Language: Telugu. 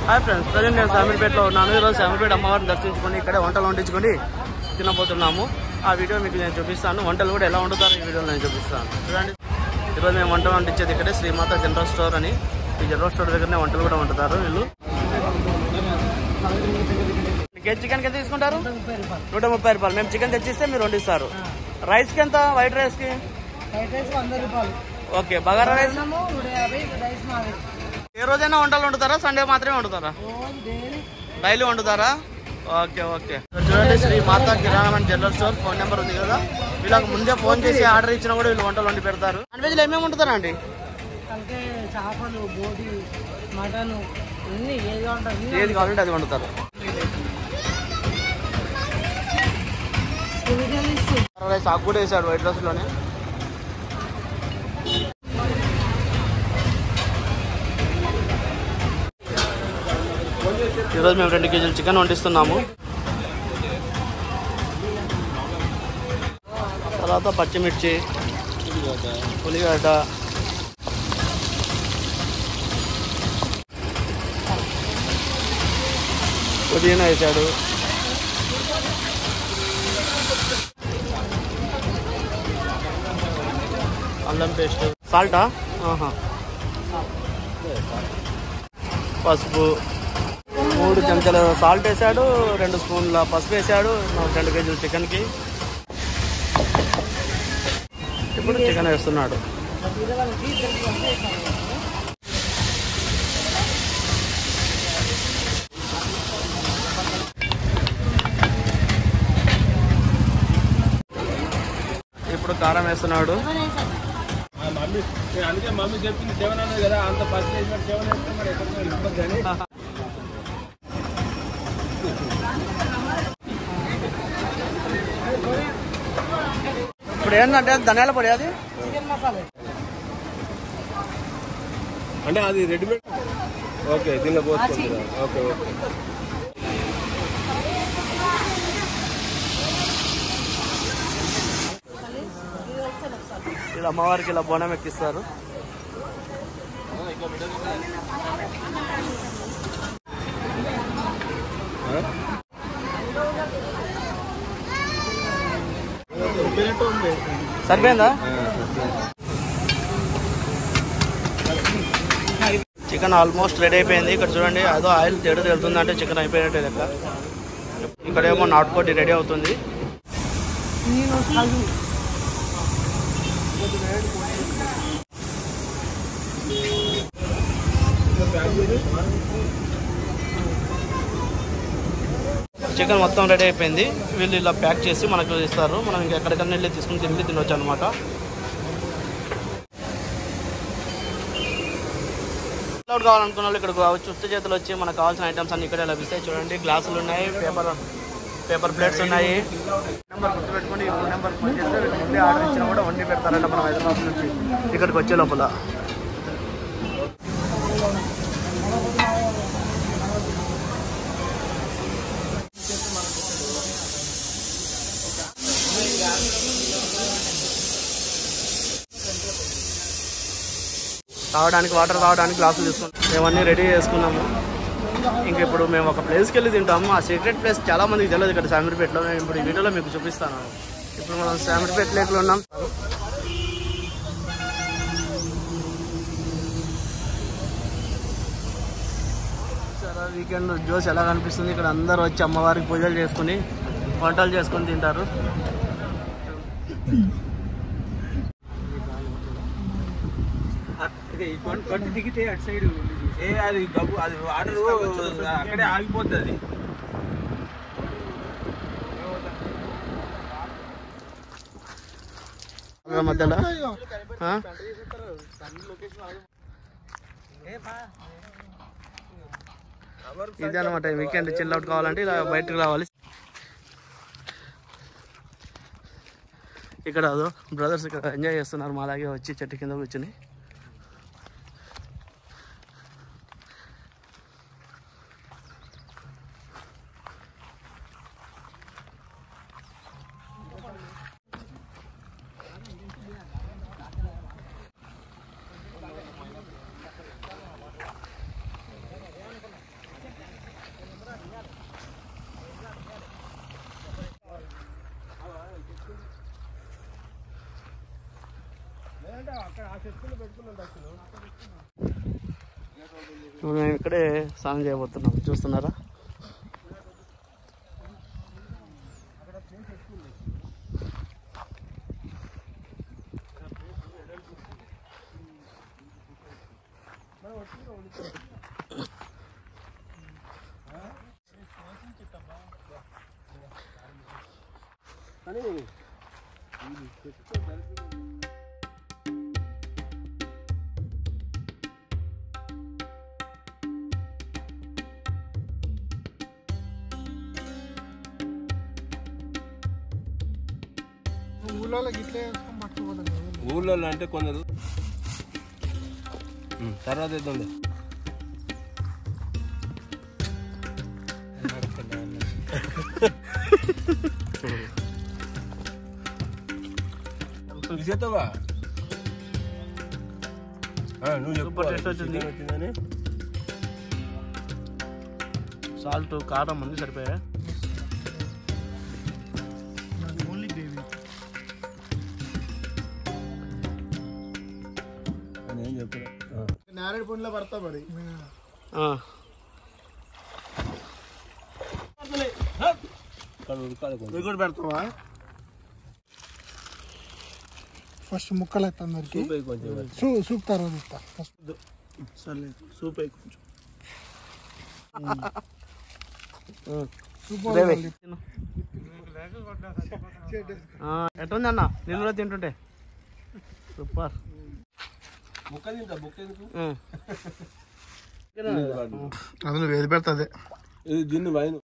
హాయ్ ఫ్రెండ్స్ ప్రజెంట్ నేను శామీర్పేటలో ఉన్నాను ఈరోజు శామీర్పేట అమ్మవారిని దర్శించుకొని ఇక్కడే వంటలు వండించుకొని తినబోతున్నాము ఆ వీడియో మీకు నేను చూపిస్తాను వంటలు కూడా ఎలా వండుతారో ఈ వీడియోలో నేను చూపిస్తాను చూడండి ఈరోజు మేము వంట వండించేది ఇక్కడే శ్రీమాత జనరల్ స్టోర్ అని ఈ జనరల్ స్టోర్ దగ్గరనే వంటలు కూడా వండుతారు వీళ్ళు కేజీ చికెన్ ఎంత తీసుకుంటారు నూట ముప్పై రూపాయలు మేము చికెన్ తెచ్చిస్తే మీరు వండిస్తారు రైస్కి ఎంత వైట్ రైస్కి ఫ్రైడ్ రైస్ వంద రూపాయలు ఓకే బగారా రైస్ అన్నము నూట యాభై రైస్ మాది ఏ రోజైనా వంటలు వండుతారా సండే మాత్రమే వండుతారా రోజు డైలీ డైలీ వండుతారా ఓకే ఓకే చూడండి Sri Mata Kirana and general store phone number ఉంది కదా వీళ్ళకి ముందే ఫోన్ చేసి ఆర్డర్ ఇచ్చినా కూడా వీళ్ళు వంటలు వండి పెడతారు నాన్ వెజ్లో ఏమేమి వండుతారా అండి అంటే చేపలు బోటి మటన్ అన్ని ఏది ఉంటుంది ఏది కావాలంటే అది వండుతారు రైస్ ఆకు కూడా వేసాడు వైట్ రైస్లోనే ఈరోజు మేము రెండు కేజీలు చికెన్ వండిస్తున్నాము తర్వాత పచ్చిమిర్చి ఉల్లిగడ్డ పుదీనా వేసాడు అల్లం పేస్ట్ సాల్టా ఆహా పసుపు మూడు చెంచాల సాల్ట్ వేసాడు రెండు స్పూన్ల పసుపు వేసాడు నాకు రెండు కేజీలు చికెన్కి ఇప్పుడు చికెన్ వేస్తున్నాడు ఇప్పుడు కారం వేస్తున్నాడు మమ్మీ నేను అందుకే మమ్మీ చెప్పింది సెవెన్ అన్నది కదా అంత ఫస్ట్ వేసినట్టు సెవెన్ వేస్తే మరి ఎక్కడ ఇబ్బంది అని ఇప్పుడు ఏంటంటే ధనియాల పొడి అది చికెన్ మసాలా అంటే అది రెడీమేడ్ ఓకే దీనిలో పోస్తుంది ఓకే ఓకే ఇలా అమ్మవారికి ఇలా బోనం ఎక్కిస్తారు సరిపోయిందా చికెన్ ఆల్మోస్ట్ రెడీ అయిపోయింది ఇక్కడ చూడండి అదో ఆయిల్ తేడు తెలుతుంది అంటే చికెన్ అయిపోయినట్టే లెక్క ఇక్కడేమో నాటుకోటి రెడీ అవుతుంది నేను కలు చికెన్ మొత్తం రెడీ అయిపోయింది వీళ్ళు ఇలా ప్యాక్ చేసి మనకు ఇస్తారు మనం ఇంకా ఎక్కడికన్నా వెళ్ళి తీసుకుని తిరిగి తినొచ్చు అనమాట అవుట్ కావాలనుకున్న వాళ్ళు ఇక్కడికి రావచ్చు చుట్టూ చేతులు వచ్చి మనకు కావాల్సిన ఐటమ్స్ అన్ని ఇక్కడే లభిస్తాయి చూడండి గ్లాసులు ఉన్నాయి పేపర్ పేపర్ ప్లేట్స్ ఉన్నాయి నెంబర్ గుర్తుపెట్టుకొని ఈ నెంబర్ ఫోన్ చేస్తే వీళ్ళు ముందే ఆర్డర్ ఇచ్చినా కూడా వండి పెడతారంట మనం హైదరాబాద్ నుంచి ఇక్కడికి వచ్చే లోపల తాగడానికి వాటర్ తాగడానికి గ్లాసులు తీసుకున్నాం మేమన్నీ రెడీ చేసుకున్నాము ఇంక ఇప్పుడు మేము ఒక ప్లేస్కి వెళ్ళి తింటాము ఆ సీక్రెట్ ప్లేస్ చాలా మందికి తెలియదు ఇక్కడ శామీర్పేటలో నేను ఇప్పుడు ఈ వీడియోలో మీకు చూపిస్తాను ఇప్పుడు మనం శామీర్పేట లేక్లో ఉన్నాం చాలా వీకెండ్ జోస్ ఎలా కనిపిస్తుంది ఇక్కడ అందరూ వచ్చి అమ్మవారికి పూజలు చేసుకుని వంటలు చేసుకొని తింటారు దిగితే అటు సైడ్ ఏ అది గబ్బు అది వాటర్ అక్కడే ఆగిపోతుంది అందరి మధ్యలో ఆ? ఇదే అనమాట వీకెండ్ చిల్ అవుట్ కావాలంటే ఇలా బయటకు రావాలి ఇక్కడ అదో బ్రదర్స్ ఇక్కడ ఎంజాయ్ చేస్తున్నారు మా అలాగే వచ్చి చెట్టు కింద కూర్చుని ఆ చెట్టుని పెట్టుకున్నాం దక్షిణ ఇప్పుడు మేము ఇక్కడే స్నానం చేయబోతున్నాం చూస్తున్నారా కానీ ఊళ్ళో గిట్లే వేసుకొని పట్టుకోవద్దు ఊళ్ళో అంటే కొందరు ఉమ్, తర్వాత ఇద్దాంలే చేస్తావా నువ్వు చెప్పు సూపర్ టేస్ట్ వచ్చింది. చికెన్ వచ్చిందని సాల్ట్ కారం అన్ని సరిపోయా ఓన్లీ గ్రేవీ అని ఏం చెప్పు నేరేడు పండులో పడతా మరి కానీ ఉడకాలి కొంచెం కూడా పెడతావా ఫస్ట్ ముక్కలు ఎత్తా అందరికి సూప్ వేయి కొంచెం సూ సూప్ తర్వాత ఇస్తా ఫస్ట్ సర్లే సూప్ అయ్యి కొంచెం సూప్ గ్రేవీ. ఆ, ఎట్లుంది అన్న నీళ్ళు తింటుంటే సూపర్ ముక్క తింటా బుక్క ఎందుకు ఉమ్. అందులో వేది పెడతా ఇది దీన్ని వైన్